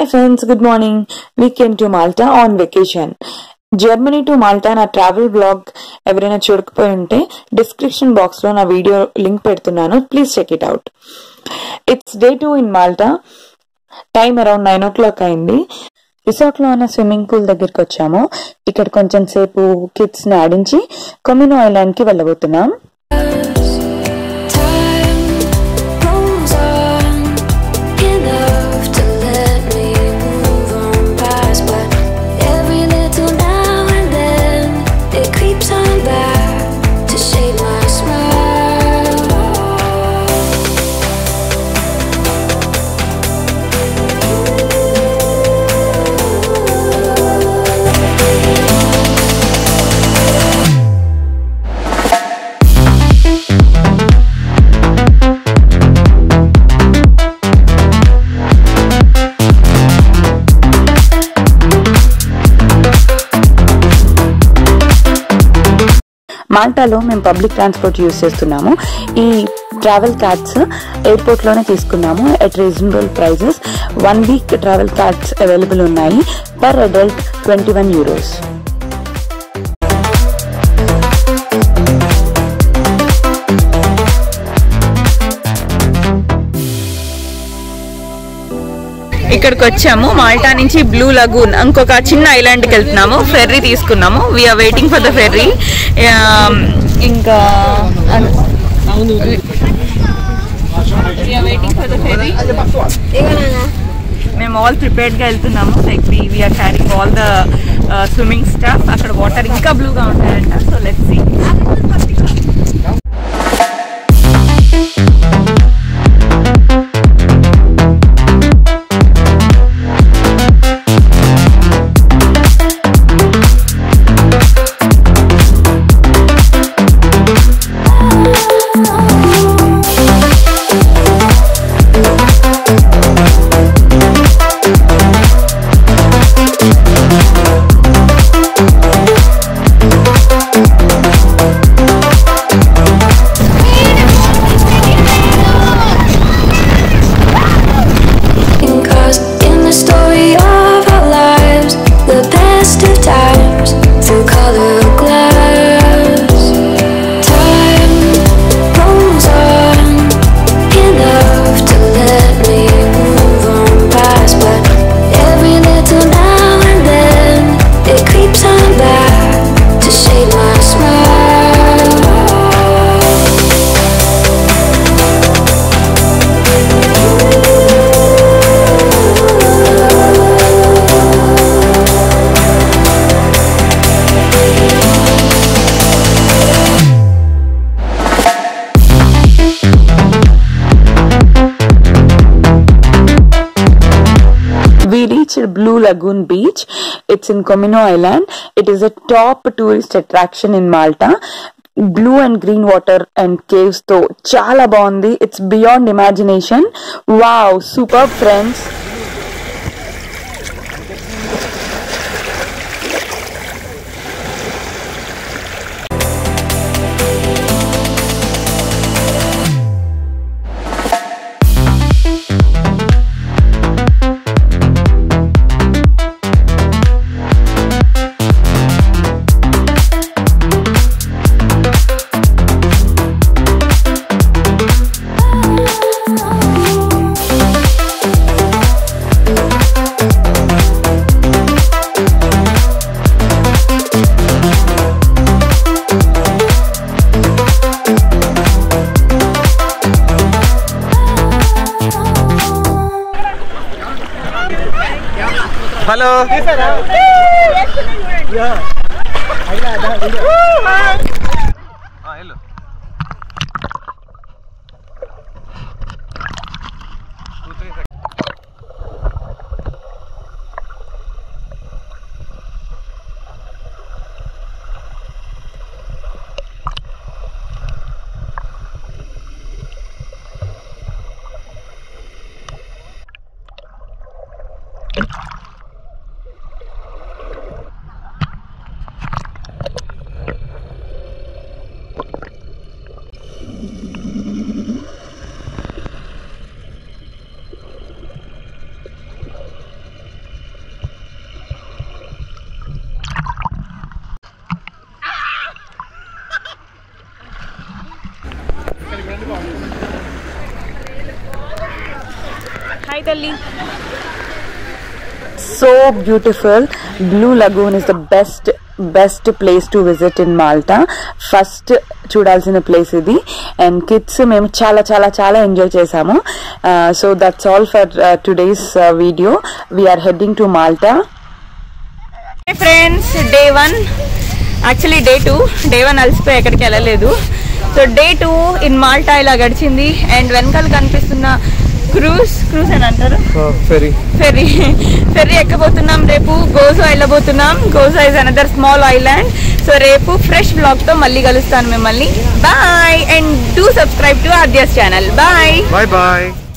Hi friends good morning we came to Malta on vacation Germany to Malta నా travel blog ఎవరైనా చూడకపోయి ఉంటే description box లో నా వీడియో లింక్ పెడుతున్నాను please check it out it's day two in Malta time around nine o'clock అయింది resort లో ఉన్న స్విమ్మింగ్ పూల్ దగ్గరికి వచ్చాము ఇక్కడ కొంచెం సేపు కిడ్స్ ని ఆడించి కొమినో ఐలాండ్ కి వెళ్ళబోతున్నాం Time rolls on enough to let me move on past, but every little now and then it creeps on back to shade my smile. మాల్టాలో మేము పబ్లిక్ ట్రాన్స్పోర్ట్ యూస్ చేస్తున్నాము ఈ ట్రావెల్ కార్డ్స్ ఎయిర్పోర్ట్ లోనే తీసుకున్నాము at reasonable prices one week travel cards available ఉన్నాయి per adult twenty one euros ఇక్కడికి వచ్చాము Malta నుంచి blue lagoon ఇంకొక చిన్న ఐలాండ్ కి వెళ్తున్నాము ఫెర్రీ తీసుకున్నాము we're waiting for the ferry ఇంకా వెయిటింగ్ ఫర్ ద ఫెర్రీ మేము ఆల్ ప్రిపేర్డ్ గా వెళ్తున్నాము like we we're carrying all the swimming stuff అక్కడ వాటర్ ఇంకా బ్లూగా ఉంటాయంట so let's see Cause in the story of our lives, the best of times through color glass. Time rolls on enough to let me move on past, but every little now and then it creeps on back to shade my smile. we reached Blue Lagoon Beach. It's in Comino Island. It is a top tourist attraction in Malta. Blue and green water and caves తో చాలా బాగుంది it's beyond imagination wow super friends hello వెళ్ళు hi తల్లి so beautiful blue lagoon is the best best place to visit in Malta first చూడాల్సిన place ఇది and kids మేము చాలా చాలా చాలా ఎంజాయ్ చేసాము so that's all for today's video we're heading to Malta friends day one actually day two day one అలసిపోయి ఎక్కడికి వెళ్ళలేదు so day two in Malta ఇలా గడిచింది అండ్ వెనకాల కనిపిస్తున్న క్రూజ్ క్రూజ్ అని అంటారు ఫెరీ ఫెర్రీ ఫెర్రీ ఎక్కబోతున్నాం రేపు గోజా వెళ్ళబోతున్నాం Gozo is another small island so రేపు ఫ్రెష్ బ్లాగ్ తో మళ్ళీ కలుస్తాను మిమ్మల్ని bye and do subscribe to Aadya's channel bye bye bye